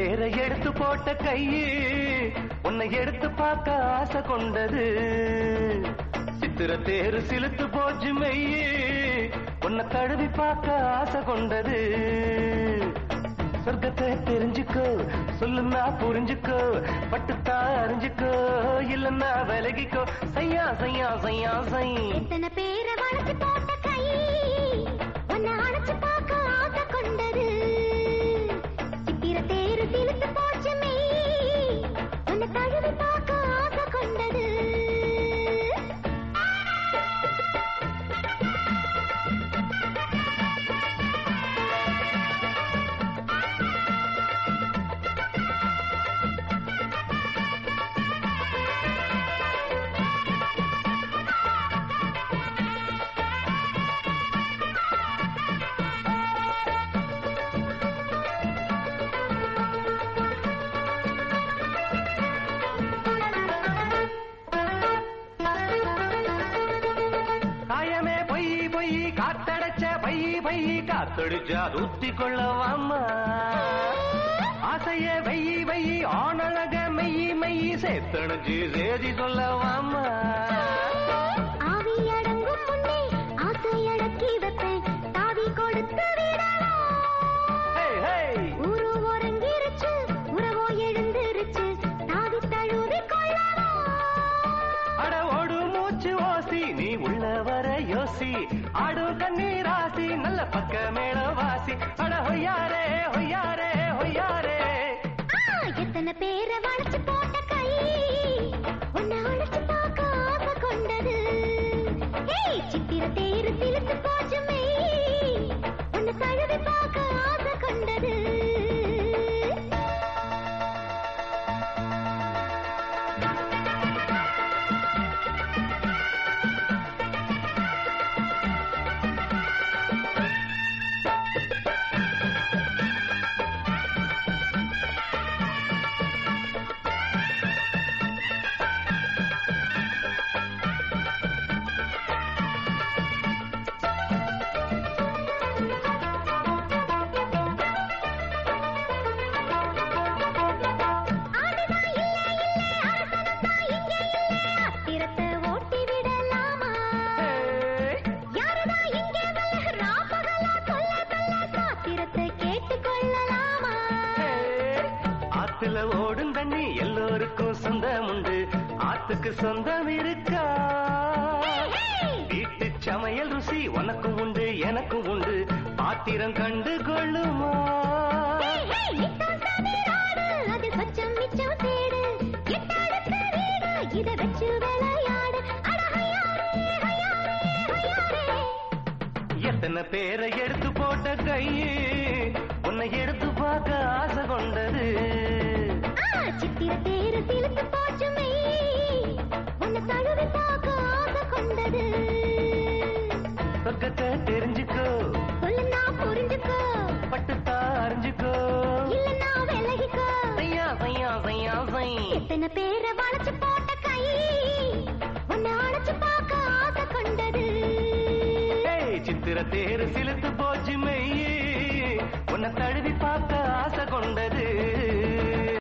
பேரை எடுத்து போட்ட கையு உன்னை எடுத்து பார்க்க ஆசை கொண்டது சித்திர தேரு சிலுத்து போச்சு மெய்யு உன்னை தழுவி பார்க்க ஆசை கொண்டது சொர்க்கத்தை தெரிஞ்சுக்கோ சொல்லுன்னா புரிஞ்சுக்கோ பட்டுத்தா அறிஞ்சுக்கோ இல்லன்னா விலகிக்கோ சையா சையா சையா சை எத்தனை பேரை வளைச்சு போட்ட கை உன்னை அணைச்சு பார்க்க ஆசை கொண்டது சித்திர தேரு சிலுத்து போச்சு மெய் உன்னை தழுவி பார்க்க ஆசை கொண்டது காயமே பொய் பொய் காத்தடைச்ச பை பை காத்தடிச்சா தூத்தி கொள்ளவாமா ஆசைய வெயி வெயி ஆணழக மெய்யி மெய்யி சேர்த்தணிச்சு சேதி சொல்லவாமா ஆவி அடங்கும் முன்னே ஆசை அடக்கி வைப்பேன் தாவி கொடுத்து விடலாம் ஹே, ஹே. ஊரு உறங்கிருச்சு உறவோ எழுந்திருச்சு தாவி தழுவி கொள்ளலாம் அட ஓடு மூச்சு ஓசி நீ உள்ள வர யோசி ஆடு கண்ணீர் ராசி நல்ல பக்க மேல வாசி அட ஹொய்யாரே ஹொய்யாரே ஹொய்யாரே ஆ, எத்தனை பேரை வளைச்சு போட்ட கை உன்னை அழைச்சு பார்க்க ஆசை கொண்டது ஏய் சித்திர தேரு சிலுத்து போச்சு மெய் உன்னை தழுவி பார்க்க ஆசை கொண்டது ஆடுதான் இல்ல இல்ல அரசனத்தான் இங்க இல்ல அத்திரத்தை ஓட்டி விடலாமா யாருதான் இங்கே வல்ல ராப்பகலா சொல்ல சொல்ல சாத்திரத்தை கேட்டுக் கொள்ளலாமா ஆத்துல ஓடும் தண்ணி எல்லோருக்கும் சொந்தம் உண்டு ஆத்துக்கு சொந்தம் இருக்கா வீட்டு சமையல் ருசி உனக்கும் உண்டு எனக்கும் உண்டு பாத்திரம் கண்டு கொள்ளுமா இத்தான் தமிழ்நாடு, அது சொச்சம் மிச்சம் தேடு எட்டடுக்கு வீடு இதை வச்சு விளையாடு அட ஹையாரே, ஹையாரே, ஹையாரே. எத்தனை பேரை எடுத்து போட்ட கையே உன்னை எடுத்து பார்க்க ஆசை கொண்டது ஆ, சித்திர தேரு சிலுத்து போச்சு மெய் உன்னை தழுவி பார்க்க ஆசை கொண்டது சொர்க்கத்தை தெரிஞ்சுக்கோ சொல்லுன்னா புரிஞ்சுக்கோ பட்டுத்தா அறிஞ்சுக்கோ இல்லன்னா விலகிக்கோ சையா சையா சையா சை எத்தனை பேரை வளைச்சு போட்ட கை உன்னை அணைச்சு பார்க்க ஆசை கொண்டது ஏய், சித்திர தேரு சிலுத்து போச்சு மெய்யே உன்னை தழுவி பார்க்க